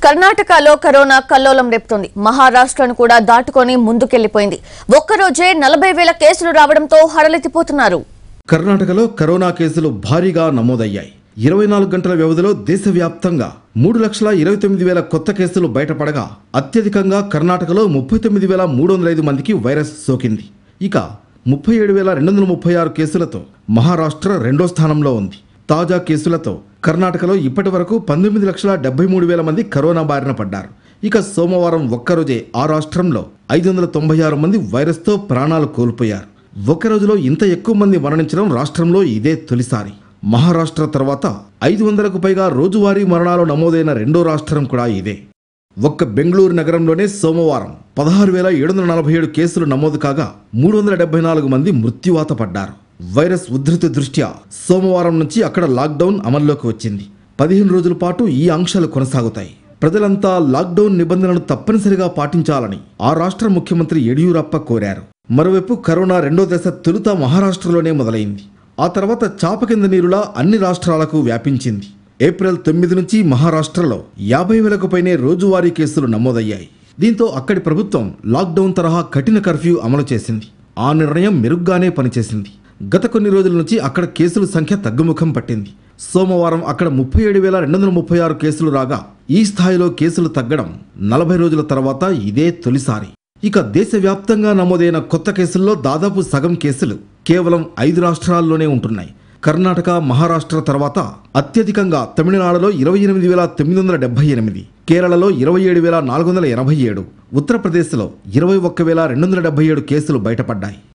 కర్ణాటకలో కరోనా కల్లోలం రేపుతోంది మహారాష్ట్రను కూడా దాటుకొని ముందుకెళ్లిపోయింది ఒక్కరోజే నలభై వేల కేసులు రావడంతో హడలెత్తిపోతున్నారు కర్ణాటకలో కరోనా కేసులు భారీగా నమోదయ్యాయి ఇరవై నాలుగు గంటల వ్యవధిలో దేశవ్యాప్తంగా మూడు లక్షల ఇరవై తొమ్మిది వేల కొత్త కేసులు బయటపడగా అత్యధికంగా కర్ణాటకలో ముప్పై తొమ్మిది వేల మూడు వందల ఐదు మందికి వైరస్ సోకింది ఇక ముప్పై ఏడు వేల రెండు వందల ముప్పై ఆరు కేసులతో మహారాష్ట్ర రెండో స్థానంలో ఉంది తాజా కేసులతో కర్ణాటకలో ఇప్పటి వరకు పంతొమ్మిది లక్షల డెబ్బై మూడు వేల మంది కరోనా బారిన పడ్డారు ఇక సోమవారం ఒక్కరోజే ఆ రాష్ట్రంలో ఐదు వందల తొంభై ఆరు మంది వైరస్తో ప్రాణాలు కోల్పోయారు ఒక్క రోజులో ఇంత ఎక్కువ మంది మరణించడం రాష్ట్రంలో ఇదే తొలిసారి మహారాష్ట్ర తర్వాత ఐదు వందలకు పైగా రోజువారీ మరణాలు నమోదైన రెండో రాష్ట్రం కూడా ఇదే ఒక్క బెంగళూరు నగరంలోనే సోమవారం పదహారు వేల ఏడు వందల నలభై ఏడు కేసులు నమోదు కాగా మూడు వందల డెబ్బై నాలుగు మంది మృత్యువాత పడ్డారు వైరస్ ఉధృతి దృష్ట్యా సోమవారం నుంచి అక్కడ లాక్డౌన్ అమల్లోకి వచ్చింది పదిహేను రోజుల పాటు ఈ ఆంక్షలు కొనసాగుతాయి ప్రజలంతా లాక్డౌన్ నిబంధనలు తప్పనిసరిగా పాటించాలని ఆ రాష్ట్ర ముఖ్యమంత్రి యడియూరప్ప కోరారు మరోవైపు కరోనా రెండో దశ తొలుత మహారాష్ట్రలోనే మొదలైంది ఆ తర్వాత చాప కింద నీరులా అన్ని రాష్ట్రాలకు వ్యాపించింది ఏప్రిల్ తొమ్మిది నుంచి మహారాష్ట్రలో యాభై వేలకు పైనే రోజువారీ కేసులు నమోదయ్యాయి దీంతో అక్కడి ప్రభుత్వం లాక్డౌన్ తరహా కఠిన కర్ఫ్యూ అమలు చేసింది ఆ నిర్ణయం మెరుగ్గానే పనిచేసింది గత కొన్ని రోజుల నుంచి అక్కడ కేసుల సంఖ్య తగ్గుముఖం పట్టింది సోమవారం అక్కడ ముప్పై ఏడు వేల రెండు వందల ముప్పై ఆరు కేసులు రాగా ఈ స్థాయిలో కేసులు తగ్గడం నలభై రోజుల తర్వాత ఇదే తొలిసారి ఇక దేశవ్యాప్తంగా నమోదైన కొత్త కేసుల్లో దాదాపు సగం కేసులు కేవలం ఐదు రాష్ట్రాల్లోనే ఉంటున్నాయి కర్ణాటక మహారాష్ట్ర తర్వాత అత్యధికంగా తమిళనాడులో ఇరవై ఎనిమిది వేల తొమ్మిది వందల డెబ్బై ఎనిమిది కేరళలో ఇరవై ఏడు వేల నాలుగు వందల ఎనభై ఏడు ఉత్తరప్రదేశ్లో ఇరవై ఒక్క వేల రెండు వందల డెబ్బై ఏడు కేసులు బయటపడ్డాయి